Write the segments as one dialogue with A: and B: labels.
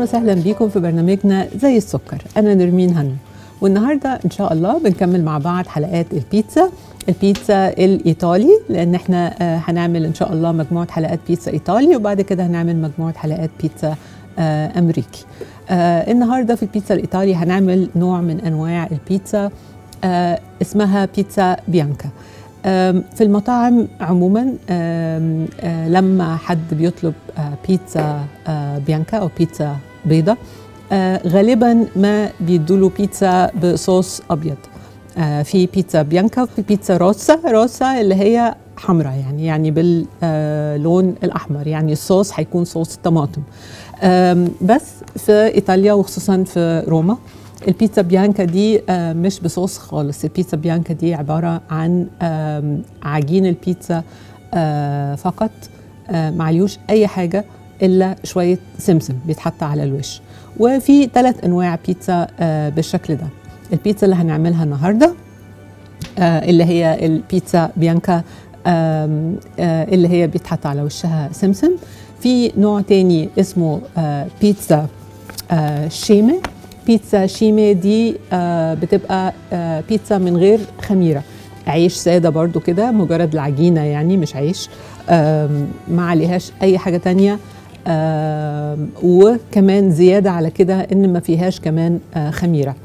A: وسهلا بيكم في برنامجنا زي السكر أنا نرمين هنا والنهاردة إن شاء الله بنكمل مع بعض حلقات البيتزا البيتزا الإيطالي لأن احنا آه، هنعمل إن شاء الله مجموعة حلقات بيتزا إيطالي وبعد كده هنعمل مجموعة حلقات بيتزا آه، أمريكي آه، النهاردة في البيتزا الإيطالي هنعمل نوع من أنواع البيتزا آه، اسمها بيتزا بيانكا آم، في المطاعم عموما آم، آه، لما حد بيطلب آه، بيتزا آه، بيانكا او بيتزا بيضة آه، غالبا ما بيدوله بيتزا بصوص ابيض آه، في بيتزا بيانكا وفي بيتزا روسا روسا اللي هي حمراء يعني يعني باللون الاحمر يعني الصوص هيكون صوص طماطم آم، بس في ايطاليا وخصوصا في روما البيتزا بيانكا دي آه، مش بصوص خالص البيتزا بيانكا دي عبارة عن آم، عجين البيتزا آه، فقط آه، معليوش أي حاجة إلا شوية سمسم بيتحط على الوش وفي ثلاث أنواع بيتزا آه، بالشكل ده البيتزا اللي هنعملها النهارده آه، اللي هي البيتزا بيانكا آم، آه، اللي هي بيتحط على وشها سمسم في نوع تاني اسمه آه، بيتزا آه، شيمي بيتزا شيمي دي آه، بتبقى آه، بيتزا من غير خميرة عيش سادة برضو كده مجرد العجينة يعني مش عيش آم، ما عليهاش أي حاجة تانية آم، وكمان زيادة على كده إن ما فيهاش كمان آه، خميرة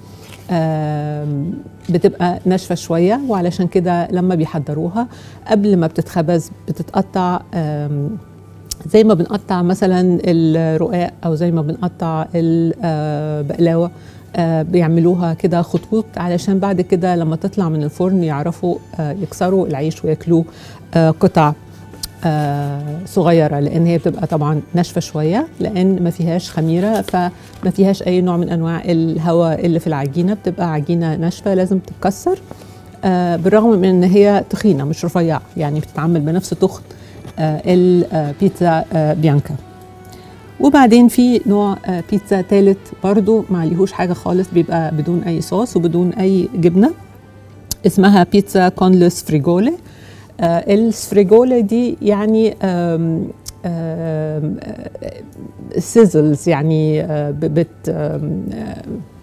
A: آم، بتبقى ناشفه شويه وعلشان كده لما بيحضروها قبل ما بتتخبز بتتقطع آم، زي ما بنقطع مثلا الرقاق او زي ما بنقطع البقلاوه آه، بيعملوها كده خطوط علشان بعد كده لما تطلع من الفرن يعرفوا آه، يكسروا العيش وياكلوه آه، قطع آه، صغيره لان هي بتبقى طبعا ناشفه شويه لان ما فيهاش خميره فما فيهاش اي نوع من انواع الهواء اللي في العجينه بتبقى عجينه ناشفه لازم تتكسر آه، بالرغم من ان هي تخينه مش رفيعه يعني بتتعمل بنفس تخن آه، البيتزا آه، بيانكا وبعدين في نوع آه، بيتزا ثالث برضو ما عليهوش حاجه خالص بيبقى بدون اي صوص وبدون اي جبنه اسمها بيتزا كونلس فريجولي آه السفريجولي دي يعني آم آم سيزلز يعني آه ب- بت آم آه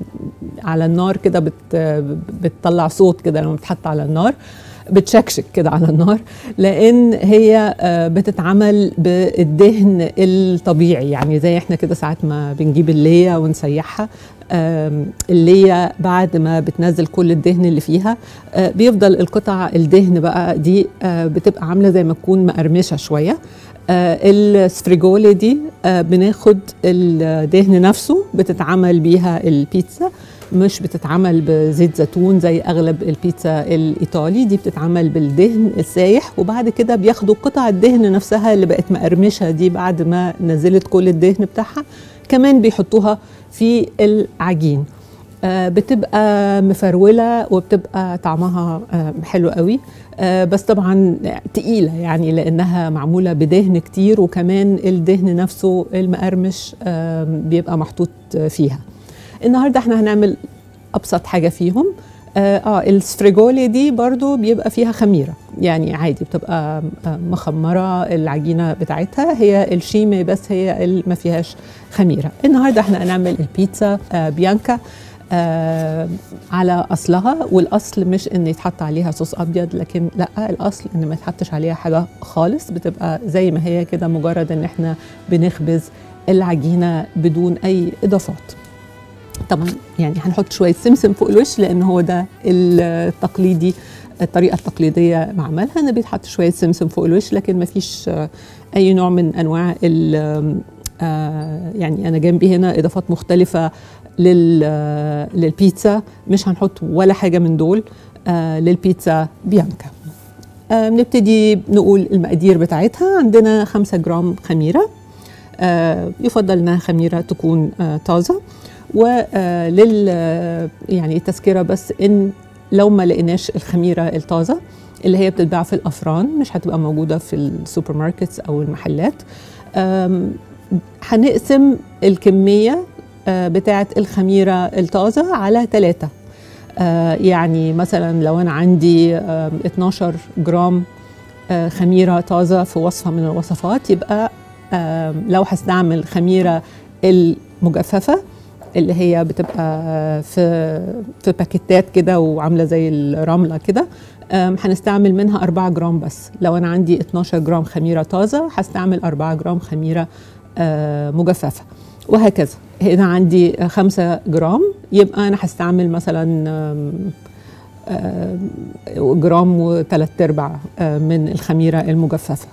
A: على النار كده بت آه بتطلع صوت كده لما بتحط على النار بتشكشك كده على النار لان هي آه، بتتعمل بالدهن الطبيعي يعني زي احنا كده ساعات ما بنجيب الليه ونسيحها آم، الليه بعد ما بتنزل كل الدهن اللي فيها آه، بيفضل القطع الدهن بقى دي آه، بتبقى عامله زي ما تكون مقرمشه شويه آه، السفريجولي دي آه، بناخد الدهن نفسه بتتعمل بيها البيتزا مش بتتعمل بزيت زيتون زي اغلب البيتزا الايطالي دي بتتعمل بالدهن السايح وبعد كده بياخدوا قطع الدهن نفسها اللي بقت مقرمشه دي بعد ما نزلت كل الدهن بتاعها كمان بيحطوها في العجين آه، بتبقى مفروله وبتبقى طعمها آه، حلو قوي آه، بس طبعا تقيله يعني لانها معموله بدهن كتير وكمان الدهن نفسه المقرمش آه، بيبقى محطوط آه، فيها النهارده احنا هنعمل ابسط حاجه فيهم اه, آه السفريجولي دي برضو بيبقى فيها خميره يعني عادي بتبقى آه، مخمره العجينه بتاعتها هي الشيمي بس هي اللي ما فيهاش خميره النهارده احنا هنعمل البيتزا آه بيانكا آه على اصلها والاصل مش ان يتحط عليها صوص ابيض لكن لا الاصل ان ما يتحطش عليها حاجه خالص بتبقى زي ما هي كده مجرد ان احنا بنخبز العجينه بدون اي اضافات طبعا يعني هنحط شويه سمسم فوق الوش لان هو ده التقليدي الطريقه التقليديه مع عملها ان بيتحط شويه سمسم فوق الوش لكن ما فيش آه، اي نوع من انواع ال آه، يعني انا جنبي هنا اضافات مختلفه لل آه، للبيتزا مش هنحط ولا حاجه من دول آه، للبيتزا بيانكا آه، نبتدي نقول المقادير بتاعتها عندنا 5 جرام خميره آه، يفضل انها خميره تكون آه، طازه ولل يعني تذكره بس ان لو ما لقيناش الخميره الطازه اللي هي بتتباع في الافران مش هتبقى موجوده في السوبر ماركتس او المحلات آم، هنقسم الكميه آه، بتاعه الخميره الطازه على ثلاثه يعني مثلا لو انا عندي آم، 12 جرام آه، خميره طازه في وصفه من الوصفات يبقى آم، لو هستعمل خميره مجففه اللي هي بتبقى في في باكيتات كده وعامله زي الرمله كده أم، هنستعمل منها 4 جرام بس لو انا عندي 12 جرام خميره طازه هستعمل 4 جرام خميره آه، مجففه وهكذا هنا عندي 5 جرام يبقى انا هستعمل مثلا آم، آم، جرام وثلاث ارباع آه، من الخميره المجففه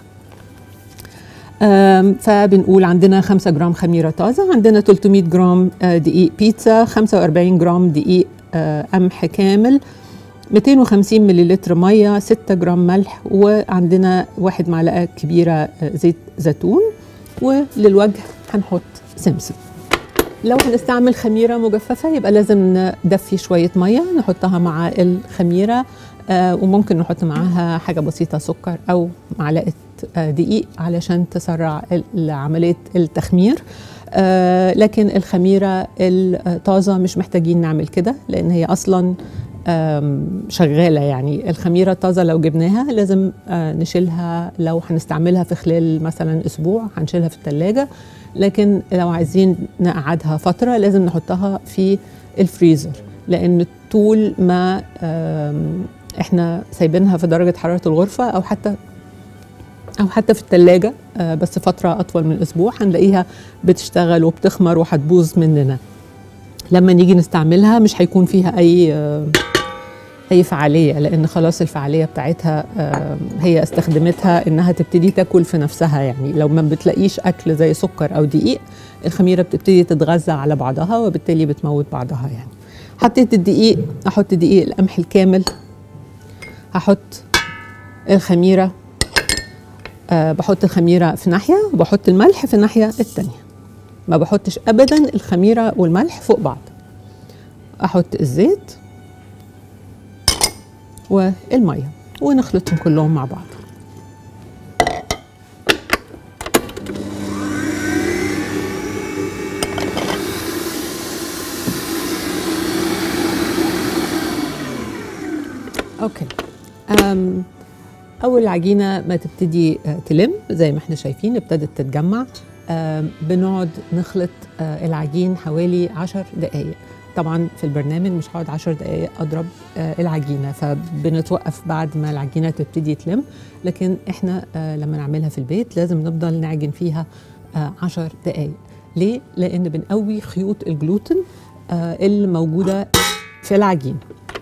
A: آم، فبنقول عندنا 5 جرام خميره طازه عندنا 300 جرام آه، دقيق بيتزا 45 جرام دقيق آه، قمح كامل 250 مليلتر ميه 6 جرام ملح وعندنا واحد معلقه كبيره آه، زيت زيتون وللوجه هنحط سمسم لو هنستعمل خميره مجففه يبقى لازم ندفي شويه ميه نحطها مع الخميره آه وممكن نحط معاها حاجه بسيطه سكر او معلقه آه دقيق علشان تسرع ال- عمليه التخمير آه لكن الخميره الطازه مش محتاجين نعمل كده لان هي اصلا آم، شغاله يعني الخميره الطازه لو جبناها لازم آه، نشيلها لو هنستعملها في خلال مثلا اسبوع هنشيلها في الثلاجه لكن لو عايزين نقعدها فتره لازم نحطها في الفريزر لان طول ما آم، احنا سايبينها في درجه حراره الغرفه او حتى او حتى في الثلاجه بس فتره اطول من اسبوع هنلاقيها بتشتغل وبتخمر وهتبوظ مننا لما نيجي نستعملها مش هيكون فيها اي آه، اي فعاليه لان خلاص الفعاليه بتاعتها آه، هي استخدمتها انها تبتدي تاكل في نفسها يعني لو ما بتلاقيش اكل زي سكر او دقيق الخميره بتبتدي تتغذى على بعضها وبالتالي بتموت بعضها يعني حطيت الدقيق احط دقيق القمح الكامل هحط الخميره أه بحط الخميره في ناحيه وبحط الملح في الناحيه الثانيه ما بحطش ابدا الخميره والملح فوق بعض احط الزيت والميه ونخلطهم كلهم مع بعض اوكي أم اول العجينه ما تبتدي آه، تلم زي ما احنا شايفين ابتدت تتجمع آم، بنقعد نخلط آه، العجين حوالي 10 دقائق طبعا في البرنامج مش هقعد 10 دقائق اضرب آه، العجينه فبنتوقف بعد ما العجينه تبتدي تلم لكن احنا آه، لما نعملها في البيت لازم نفضل نعجن فيها آه، 10 دقائق ليه لان بنقوي خيوط الجلوتين آه، اللي موجوده في العجين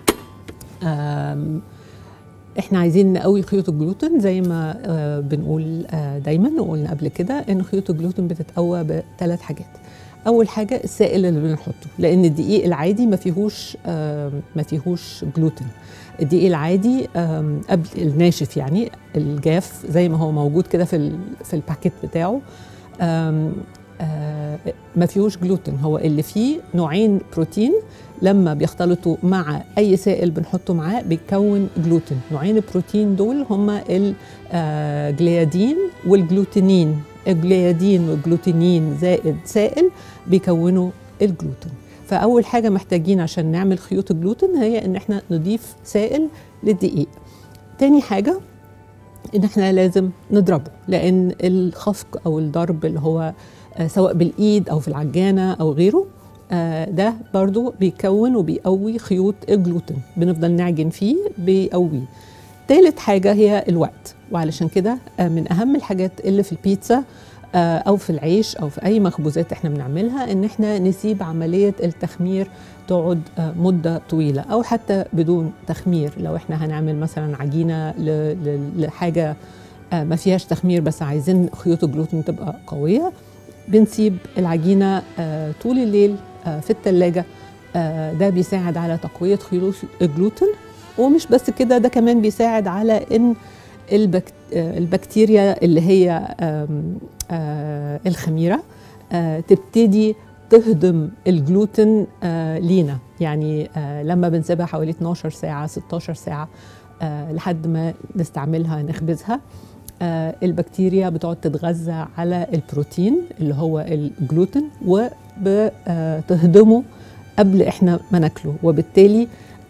A: آم، احنا عايزين نقوي خيوط الجلوتين زي ما آه، بنقول آه، دايما وقلنا قبل كده ان خيوط الجلوتين بتتقوى بثلاث حاجات اول حاجه السائل اللي بنحطه لان الدقيق العادي ما فيهوش آه، ما فيهوش جلوتين الدقيق العادي آم، قبل الناشف يعني الجاف زي ما هو موجود كده في ال- في الباكيت بتاعه آم، آه، ما فيهوش جلوتين هو اللي فيه نوعين بروتين لما بيختلطوا مع اي سائل بنحطه معاه بيكون جلوتين نوعين البروتين دول هما الجليادين والجلوتينين الجليادين والجلوتينين زائد سائل بيكونوا الجلوتين فاول حاجه محتاجين عشان نعمل خيوط الجلوتين هي ان احنا نضيف سائل للدقيق تاني حاجه ان احنا لازم نضربه لان الخفق او الضرب اللي هو آه، سواء بالايد او في العجانه او غيره آه، ده برضو بيكون وبيقوي خيوط الجلوتين بنفضل نعجن فيه بيقويه تالت حاجة هي الوقت وعلشان كده آه، من أهم الحاجات اللي في البيتزا آه، أو في العيش أو في أي مخبوزات إحنا بنعملها إن إحنا نسيب عملية التخمير تقعد آه، مدة طويلة أو حتى بدون تخمير لو إحنا هنعمل مثلا عجينة ل- ل- لحاجة آه، ما فيهاش تخمير بس عايزين خيوط الجلوتين تبقى قوية بنسيب العجينة آه، طول الليل آه، في التلاجة آه، ده بيساعد على تقوية خيوط الجلوتين ومش بس كده ده كمان بيساعد على ان البكت... آه، البكتيريا اللي هي آم، آه، الخميره آه، تبتدي تهضم الجلوتين آه، لينا يعني آه، لما بنسيبها حوالي 12 ساعه 16 ساعه آه، لحد ما نستعملها نخبزها آه، البكتيريا بتقعد تتغذى على البروتين اللي هو الجلوتين وبتهضمه قبل احنا ما ناكله وبالتالي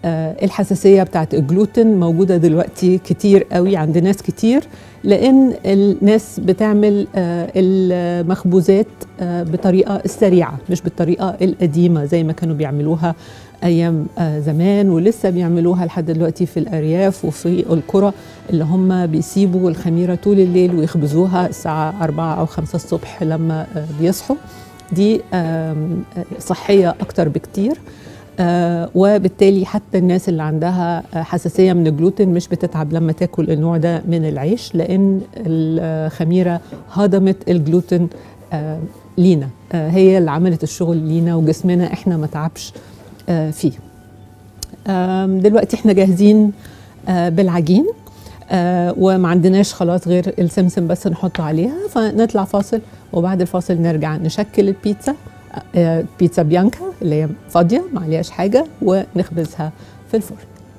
A: آه، الحساسيه بتاعت الجلوتين موجوده دلوقتي كتير قوي عند ناس كتير لان الناس بتعمل آه، المخبوزات آه، بطريقه السريعه مش بالطريقه القديمه زي ما كانوا بيعملوها ايام آه، زمان ولسه بيعملوها لحد دلوقتي في الارياف وفي القرى اللي هم بيسيبوا الخميره طول الليل ويخبزوها الساعه 4 او 5 الصبح لما آه، بيصحوا دي آم، آه، صحيه اكتر بكتير آه، وبالتالي حتى الناس اللي عندها آه، حساسيه من الجلوتين مش بتتعب لما تاكل النوع ده من العيش لان الخميره هضمت الجلوتين آه، لينا آه، هي اللي عملت الشغل لينا وجسمنا احنا ما تعبش آه، فيه آم، دلوقتي احنا جاهزين آه، بالعجين آه، وما عندناش خلاص غير السمسم بس نحطه عليها فنطلع فاصل وبعد الفاصل نرجع نشكل البيتزا آه، بيتزا بيانكا اللي هي فاضيه ما عليهاش حاجه ونخبزها في الفرن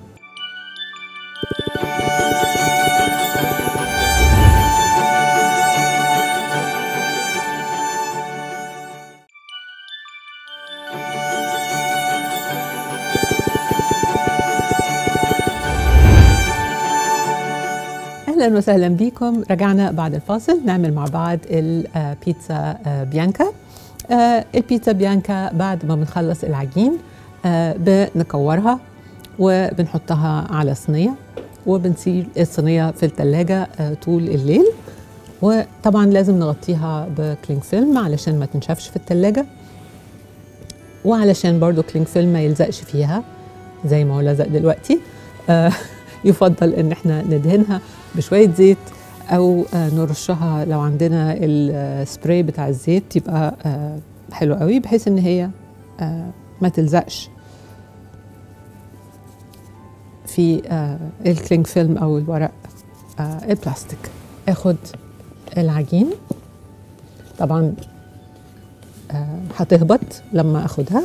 A: اهلا وسهلا بكم رجعنا بعد الفاصل نعمل مع بعض البيتزا آه، بيانكا آه، البيتزا بيانكا بعد ما بنخلص العجين آه، بنكورها وبنحطها على صينيه وبنسيب الصينيه في الثلاجه طول الليل وطبعا لازم نغطيها بكلينج فيلم علشان ما تنشفش في الثلاجه وعلشان برضو كلينج فيلم ما يلزقش فيها زي ما هو لزق دلوقتي آه، يفضل ان احنا ندهنها بشويه زيت او آه، نرشها لو عندنا السبراي بتاع الزيت يبقى آه، حلو قوي بحيث ان هي آه، ما تلزقش في آه، الكلينج فيلم او الورق آه، البلاستيك اخد العجين طبعا آه، هتهبط لما اخدها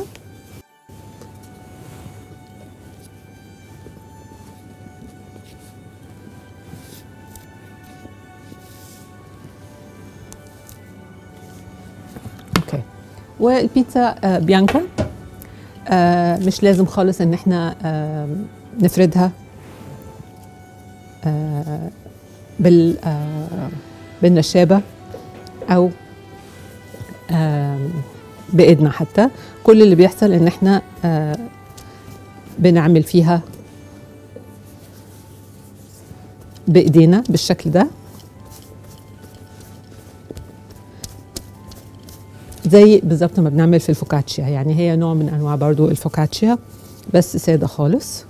A: اوكي والبيتزا آه، بيانكا آه، مش لازم خالص ان احنا آه، نفردها آه، بال آه، بالنشابه او آم، بايدنا حتى كل اللي بيحصل ان احنا آه، بنعمل فيها بايدينا بالشكل ده زي بالظبط ما بنعمل في الفوكاتشيا يعني هي نوع من انواع برضو الفوكاتشيا بس ساده خالص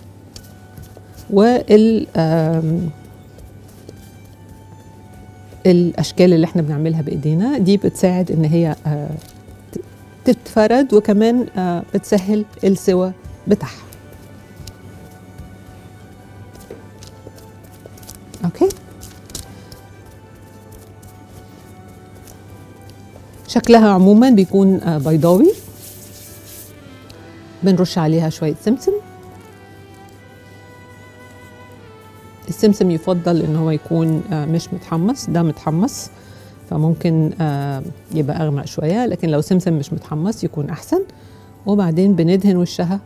A: وال آم، الاشكال اللي احنا بنعملها بايدينا دي بتساعد ان هي آه، ت- تتفرد وكمان آه، بتسهل السوى بتاعها اوكي شكلها عموما بيكون آه، بيضاوي بنرش عليها شويه سمسم السمسم يفضل ان هو يكون آه، مش متحمص ده متحمص فممكن آه، يبقى اغمق شويه لكن لو سمسم مش متحمص يكون احسن وبعدين بندهن وشها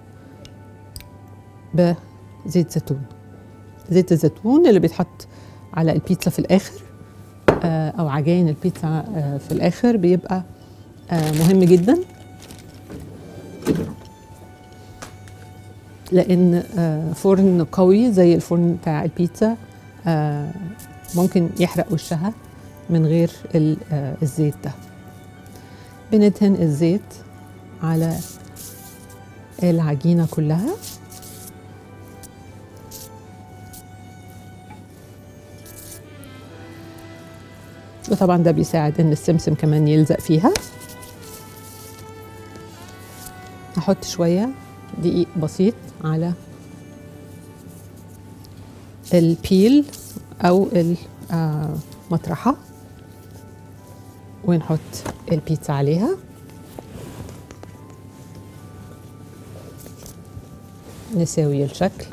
A: بزيت زيتون زيت الزيتون اللي بيتحط على البيتزا في الاخر آه، او عجائن البيتزا آه، في الاخر بيبقى آه، مهم جدا لان آه، فرن قوي زي الفرن بتاع البيتزا آه، ممكن يحرق وشها من غير ال- آه، الزيت ده بندهن الزيت على العجينة كلها وطبعا ده بيساعد ان السمسم كمان يلزق فيها هحط شوية دقيق بسيط على البيل او المطرحة ونحط البيتزا عليها نساوي الشكل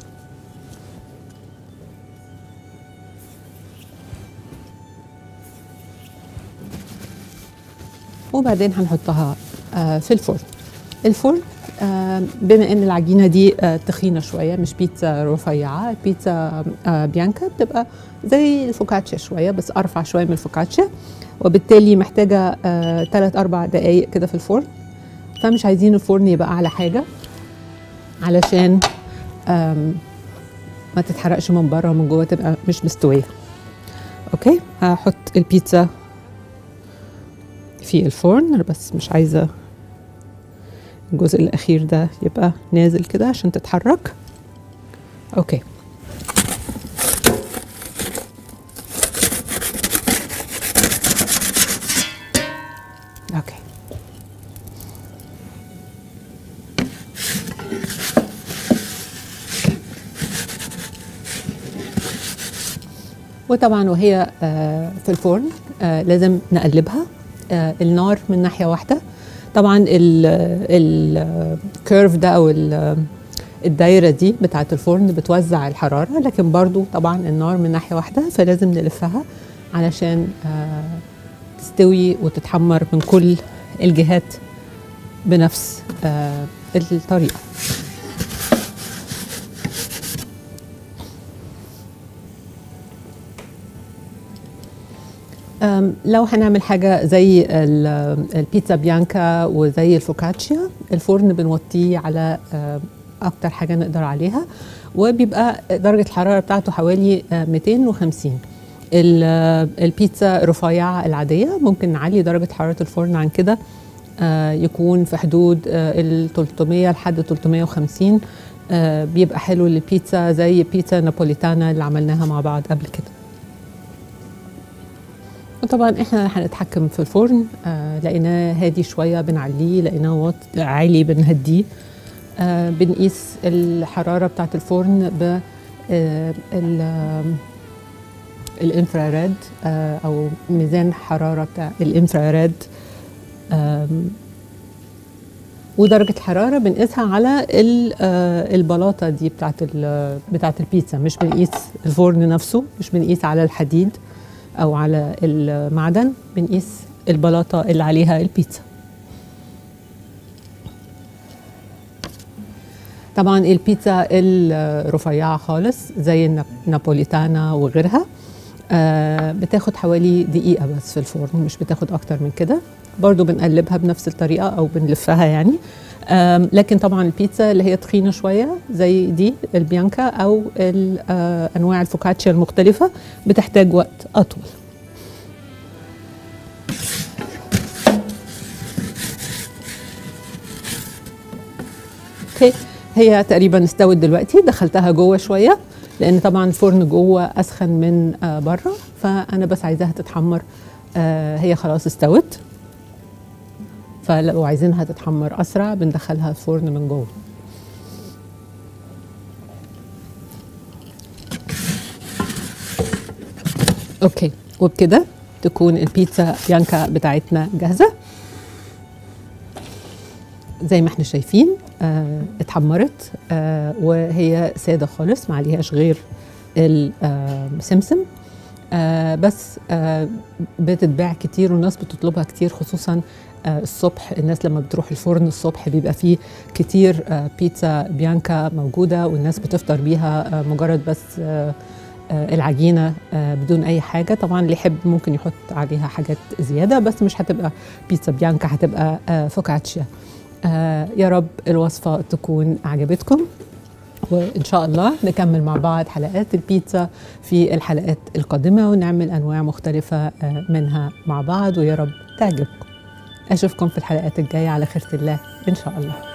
A: وبعدين هنحطها آه، في الفرن الفرن آه، بما ان العجينه دي آه، تخينه شويه مش بيتزا رفيعه بيتزا آه، بيانكا بتبقى زي الفوكاتشا شويه بس ارفع شويه من الفوكاتشا وبالتالي محتاجه 3 4 دقائق كده في الفرن فمش عايزين الفرن يبقى اعلى حاجه علشان آم، ما تتحرقش من بره ومن جوه تبقى مش مستويه اوكي هحط البيتزا في الفرن أنا بس مش عايزه الجزء الاخير ده يبقى نازل كده عشان تتحرك اوكي اوكي وطبعا وهي آه، في الفرن آه، لازم نقلبها آه، النار من ناحيه واحده طبعا الكيرف ده او ال- الدايره دي بتاعه الفرن بتوزع الحراره لكن برضو طبعا النار من ناحيه واحده فلازم نلفها علشان آه، تستوي وتتحمر من كل الجهات بنفس آه، الطريقه أم، لو هنعمل حاجة زي ال- البيتزا بيانكا وزي الفوكاتشيا الفرن بنوطيه على أم، أكتر حاجة نقدر عليها وبيبقى درجة الحرارة بتاعته حوالي أه، 250 ال- البيتزا الرفيعة العادية ممكن نعلي درجة حرارة الفرن عن كده آه، يكون في حدود آه، ال 300 لحد 350 آه، بيبقى حلو للبيتزا زي بيتزا نابوليتانا اللي عملناها مع بعض قبل كده وطبعا احنا هنتحكم في الفرن آه لقيناه هادي شويه بنعليه لقيناه واط- عالي بنهديه آه بنقيس الحراره بتاعه الفرن ب آه ال- آه، الانفراريد آه او ميزان حراره بتاع الانفراريد آم، ودرجه الحراره بنقيسها على ال- آه، البلاطه دي بتاعه ال- بتاعه البيتزا مش بنقيس الفرن نفسه مش بنقيس على الحديد او على المعدن بنقيس البلاطه اللي عليها البيتزا طبعا البيتزا الرفيعه خالص زي الناب- النابوليتانا وغيرها آه، بتاخد حوالي دقيقه بس في الفرن مش بتاخد اكتر من كده برضو بنقلبها بنفس الطريقه او بنلفها يعني آم، لكن طبعا البيتزا اللي هي تخينه شويه زي دي البيانكا او ال- آه، انواع الفوكاتشيا المختلفه بتحتاج وقت اطول اوكي هي تقريبا استوت دلوقتي دخلتها جوه شويه لان طبعا الفرن جوه اسخن من آه بره فانا بس عايزاها تتحمر آه هي خلاص استوت فلو عايزينها تتحمر اسرع بندخلها الفرن من جوه اوكي وبكده تكون البيتزا بيانكا بتاعتنا جاهزه زي ما احنا شايفين آه اتحمرت آه وهي ساده خالص ما عليهاش غير السمسم آه بس آه بتتباع كتير والناس بتطلبها كتير خصوصا آه الصبح الناس لما بتروح الفرن الصبح بيبقى فيه كتير آه بيتزا بيانكا موجوده والناس بتفطر بيها آه مجرد بس آه آه، العجينه آه، بدون اي حاجه طبعا اللي يحب ممكن يحط عليها حاجات زياده بس مش هتبقى بيتزا بيانكا هتبقى آه، فوكاتشيا آه، يا رب الوصفه تكون عجبتكم وان شاء الله نكمل مع بعض حلقات البيتزا في الحلقات القادمه ونعمل انواع مختلفه آه، منها مع بعض ويا رب تعجبكم اشوفكم في الحلقات الجايه على خيره الله ان شاء الله